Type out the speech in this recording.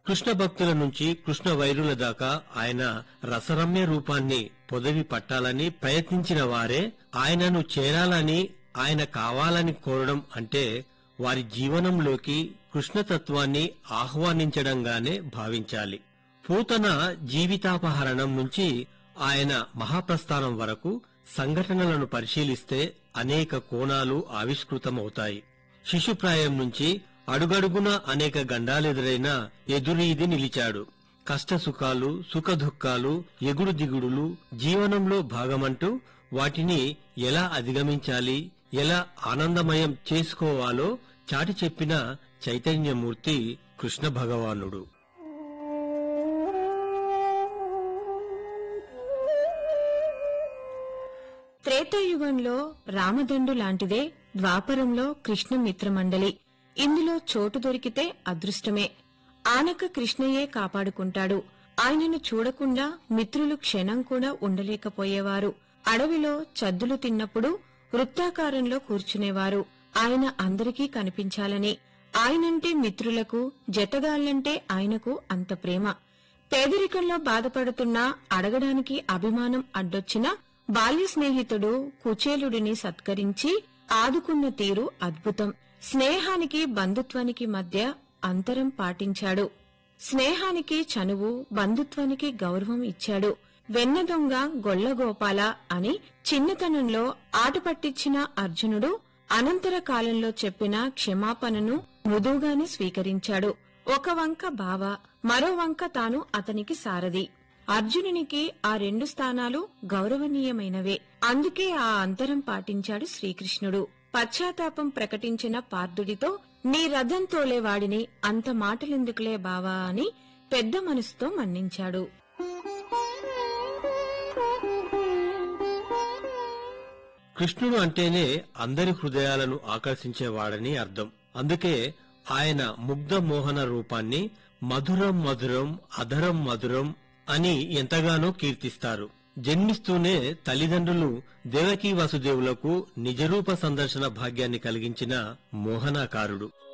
కృష్ణ భక్తుల నుంచి కృష్ణ వైరుల దాకా ఆయన రసరమ్య రూపాన్ని పొదవి పట్టాలని ప్రయత్నించిన వారే ఆయనను చేరాలని ఆయన కావాలని కోరడం అంటే వారి జీవనంలోకి కృష్ణతత్వాన్ని ఆహ్వానించడంగానే భావించాలి పూతన జీవితాపహరణం నుంచి ఆయన మహాప్రస్థానం వరకు సంఘటనలను పరిశీలిస్తే అనేక కోణాలు ఆవిష్కృతమవుతాయి శిశుప్రాయం నుంచి అడుగడుగున అనేక గండాలెదురైనా ఎదురీది నిలిచాడు కష్టసుఖాలు సుఖదుఖాలు ఎగుడు దిగుడులు జీవనంలో భాగమంటూ వాటిని ఎలా అధిగమించాలి ఎలా ఆనందమయం చేసుకోవాలో చాటి చెప్పిన చైతన్యమూర్తి కృష్ణ భగవానుడు త్రేతాయుగంలో రామదండు లాంటిదే ద్వాపరంలో కృష్ణ మిత్రమండలి ఇందులో చోటు దొరికితే అదృష్టమే ఆనక కృష్ణయే కాపాడుకుంటాడు ఆయనను చూడకుండా మిత్రులు క్షణం కూడా ఉండలేకపోయేవారు అడవిలో చద్దులు తిన్నప్పుడు వృత్తాకారంలో కూర్చునేవారు ఆయన అందరికీ కనిపించాలని ఆయనంటే మిత్రులకు జతగాళ్లంటే ఆయనకు అంత ప్రేమ పేదరికంలో బాధపడుతున్నా అడగడానికి అభిమానం అడ్డొచ్చినా బాల్య స్నేహితుడు కుచేలుడిని సత్కరించి ఆదుకున్న తీరు అద్భుతం స్నేహానికి బంధుత్వానికి మధ్య అంతరం పాటించాడు స్నేహానికి చనువు బంధుత్వానికి గౌరవం ఇచ్చాడు వెన్న దొంగ గొల్లగోపాల అని చిన్నతనంలో ఆట పట్టించిన అర్జునుడు అనంతర కాలంలో చెప్పిన క్షమాపణను మృదువుగానే స్వీకరించాడు ఒక వంక బావ మరో వంక తాను అతనికి సారథి అర్జునునికి ఆ రెండు స్థానాలు గౌరవనీయమైనవే అందుకే ఆ అంతరం పాటించాడు శ్రీకృష్ణుడు పశ్చాత్తాపం ప్రకటించిన పార్థుడితో నీ రథం తోలేవాడిని అంత మాటలెందుకులే బావా అని పెద్ద మనసుతో మన్నించాడు కృష్ణుడు అంటేనే అందరి హృదయాలను ఆకర్షించేవాడని అర్థం అందుకే ఆయన ముగ్ధ మోహన రూపాన్ని మధురం మధురం అధరం మధురం అని ఎంతగానో కీర్తిస్తారు జన్మిస్తూనే తల్లిదండ్రులు దేవకీ వసుదేవులకు నిజరూప సందర్శన భాగ్యాన్ని కలిగించిన మోహనాకారుడు